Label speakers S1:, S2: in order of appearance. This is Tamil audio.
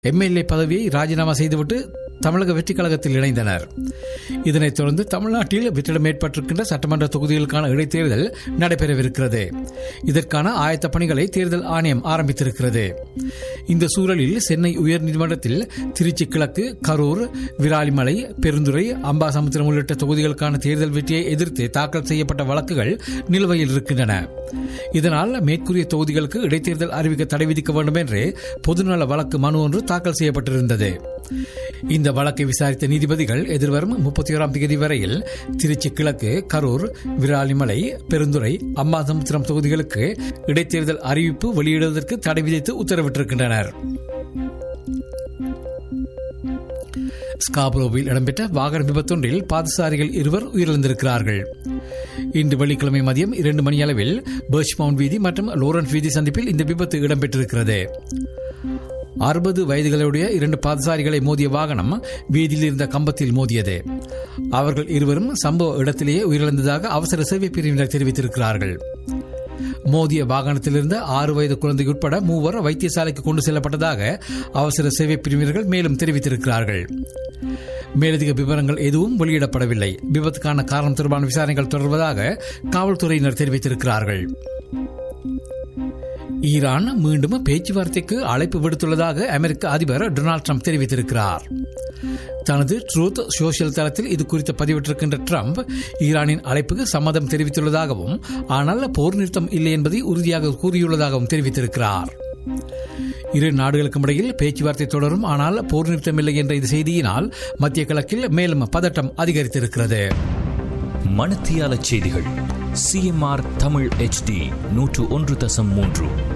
S1: எம்எல்ஏ பதவியை ராஜினாமா செய்துவிட்டு தமிழக வெற்றிக் கழகத்தில் இணைந்தனர் இதனைத் தொடர்ந்து தமிழ்நாட்டில் வெற்றிடம் ஏற்பட்டிருக்கின்ற சட்டமன்ற தொகுதிகளுக்கான இடைத்தேர்தல் நடைபெறவிருக்கிறது இதற்கான ஆயத்த பணிகளை தேர்தல் ஆணையம் ஆரம்பித்திருக்கிறது இந்த சூழலில் சென்னை உயர்நீதிமன்றத்தில் திருச்சி கிழக்கு கரூர் விராலிமலை பெருந்துறை அம்பாசமுத்திரம் உள்ளிட்ட தொகுதிகளுக்கான தேர்தல் வெற்றியை எதிர்த்து தாக்கல் செய்யப்பட்ட வழக்குகள் நிலுவையில் இருக்கின்றன இதனால் மேற்கூறிய தொகுதிகளுக்கு இடைத்தேர்தல் அறிவிக்க தடை விதிக்க வேண்டும் என்று பொதுநல வழக்கு மனு ஒன்று தாக்கல் செய்யப்பட்டிருந்தது இந்த வழக்கை விசாரித்த நீதிபதிகள் எதிர்வரும் முப்பத்தி ஓராம் தேதி வரையில் திருச்சி கிழக்கு கரூர் விராலிமலை பெருந்துறை அம்பாசமுத்திரம் தொகுதிகளுக்கு இடைத்தேர்தல் அறிவிப்பு வெளியிடுவதற்கு தடை விதித்து உத்தரவிட்டிருக்கின்றனர் ஸ்காப்ரோவில் இடம்பெற்ற வாகன விபத்தொன்றில் பாதசாரிகள் இருவர் உயிரிழந்திருக்கிறார்கள் இன்று வெள்ளிக்கிழமை மதியம் இரண்டு மணி அளவில் பர்ச்மவுண்ட் வீதி மற்றும் லோரன்ஸ் வீதி சந்திப்பில் இந்த விபத்து இடம்பெற்றிருக்கிறது அறுபது வயதுகளுடைய இரண்டு பாதசாரிகளை மோதிய வாகனம் வீதியில் இருந்த கம்பத்தில் மோதியது அவர்கள் இருவரும் சம்பவ இடத்திலேயே உயிரிழந்ததாக அவசர சேவை பிரிவினர் தெரிவித்திருக்கிறார்கள் மோதிய வாகனத்திலிருந்த ஆறு வயது குழந்தை உட்பட மூவர் வைத்தியசாலைக்கு கொண்டு செல்லப்பட்டதாக அவசர சேவை பிரிவினர்கள் மேலும் தெரிவித்திருக்கிறார்கள் மேலதிக விவரங்கள் எதுவும் வெளியிடப்படவில்லை விபத்துக்கான காரணம் தொடர்பான விசாரணைகள் தொடர்வதாக காவல்துறையினர் தெரிவித்திருக்கிறார்கள் ஈரான் மீண்டும் பேச்சுவார்த்தைக்கு அழைப்பு விடுத்துள்ளதாக அமெரிக்க அதிபர் டொனால்டு ட்ரம்ப் தெரிவித்திருக்கிறார் தனது ட்ரூத் சோசியல் தளத்தில் இது குறித்து பதிவிட்டிருக்கின்ற ட்ரம்ப் ஈரானின் அழைப்புக்கு சம்மதம் தெரிவித்துள்ளதாகவும் ஆனால் போர் நிறுத்தம் இல்லை என்பதை உறுதியாக கூறியுள்ளதாகவும் தெரிவித்திருக்கிறார் இரு நாடுகளுக்கும் இடையில் பேச்சுவார்த்தை தொடரும் ஆனால் போர் நிறுத்தமில்லை என்ற இந்த செய்தியினால் மத்திய கிழக்கில் மேலும் பதட்டம் அதிகரித்திருக்கிறது
S2: மணத்தியால செய்திகள் சிஎம்ஆர் தமிழ் ஹெச்டி நூற்று ஒன்று தசம் மூன்று